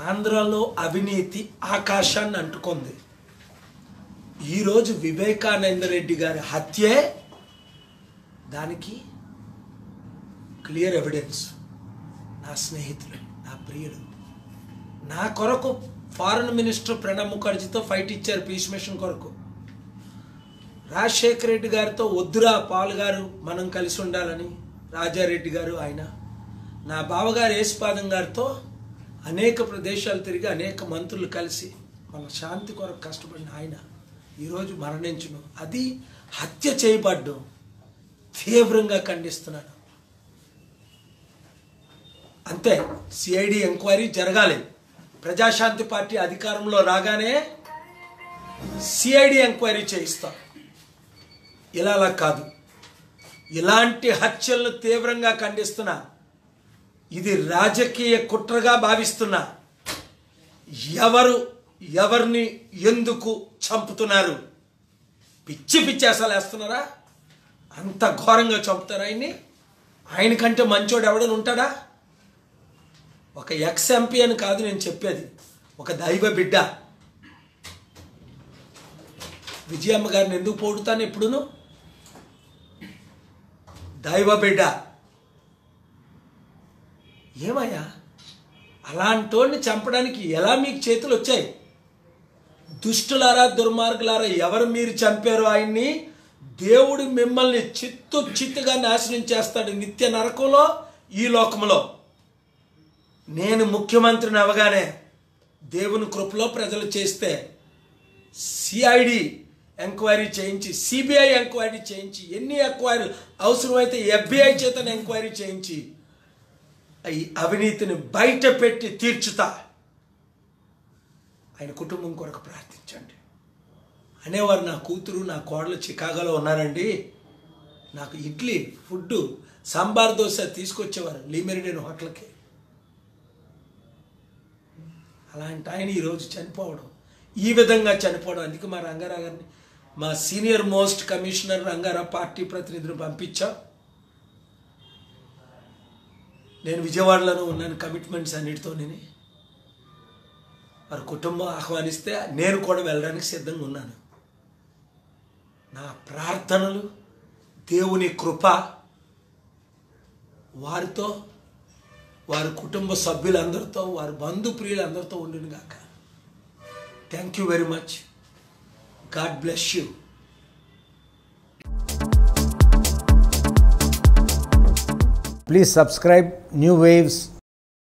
ఆంధ్రాలో అవినీతి ఆకాశాన్ని అంటుకుంది ఈరోజు వివేకానంద రెడ్డి గారి హత్యే దానికి క్లియర్ ఎవిడెన్స్ నా స్నేహితులు నా ప్రియులు నా కొరకు ఫారెన్ మినిస్టర్ ప్రణబ్ ముఖర్జీతో ఫైట్ ఇచ్చారు పీస్ మిషన్ కొరకు రాజశేఖర రెడ్డి గారితో వద్దురా పాల్ గారు మనం కలిసి ఉండాలని రాజారెడ్డి గారు ఆయన నా బావగారు యేసుపాదం గారితో అనేక ప్రదేశాలు తిరిగి అనేక మంత్రులు కలిసి మన శాంతి కొరకు కష్టపడిన ఆయన ఈరోజు మరణించును అది హత్య చేయబడ్డం తీవ్రంగా ఖండిస్తున్నాను అంతే సిఐడి ఎంక్వైరీ జరగాలి ప్రజాశాంతి పార్టీ అధికారంలో రాగానే సిఐడి ఎంక్వైరీ చేయిస్తాం ఇలా అలా కాదు ఇలాంటి హత్యలను తీవ్రంగా ఖండిస్తున్నా ఇది రాజకీయ కుట్రగా భావిస్తున్నా ఎవరు ఎవరిని ఎందుకు చంపుతున్నారు పిచ్చి పిచ్చి అసలు వేస్తున్నారా అంత ఘోరంగా చంపుతారా ఆయన్ని ఆయనకంటే మంచోడు ఎవడని ఉంటాడా ఒక ఎక్స్ ఎంపీ అని కాదు నేను చెప్పేది ఒక దైవ బిడ్డ విజయమ్మ గారిని ఎందుకు పోడుతాను ఎప్పుడును దైవ బిడ్డ ఏమయ్యా అలాంటోడిని చంపడానికి ఎలా మీకు చేతులు వచ్చాయి దుష్టులారా దుర్మార్గులారా ఎవరు మీరు చంపారో ఆయన్ని దేవుడు మిమ్మల్ని చిత్తు చిత్తుగా నాశనం చేస్తాడు నిత్య నరకంలో ఈ లోకంలో నేను ముఖ్యమంత్రిని అవగానే దేవుని కృపలో ప్రజలు చేస్తే సిఐడి ఎంక్వైరీ చేయించి సిబిఐ ఎంక్వైరీ చేయించి ఎన్ని ఎంక్వైరీ అవసరమైతే ఎఫ్బిఐ చేత ఎంక్వైరీ చేయించి ఈ అవినీతిని బయట పెట్టి తీర్చుతా ఆయన కుటుంబం కొరకు ప్రార్థించండి అనేవారు నా కూతురు నా కోడలు చికాగోలో ఉన్నారండి నాకు ఇడ్లీ ఫుడ్ సాంబార్ దోశ తీసుకొచ్చేవారు లీమెరిడియన్ హోటల్కి అలాంటి ఆయన ఈరోజు చనిపోవడం ఈ విధంగా చనిపోవడం అందుకే మా రంగారావు గారిని మా senior most commissioner Rangarao party ప్రతినిధులు పంపించాం నేను విజయవాడలోనే ఉన్నాను కమిట్మెంట్స్ అన్నిటితో నేను వారి కుటుంబం ఆహ్వానిస్తే నేను కూడా వెళ్ళడానికి సిద్ధంగా ఉన్నాను నా ప్రార్థనలు దేవుని కృప వారితో వారి కుటుంబ సభ్యులందరితో వారి బంధు ప్రియులందరితో ఉండును గాక thank you very much God bless you Please subscribe New Waves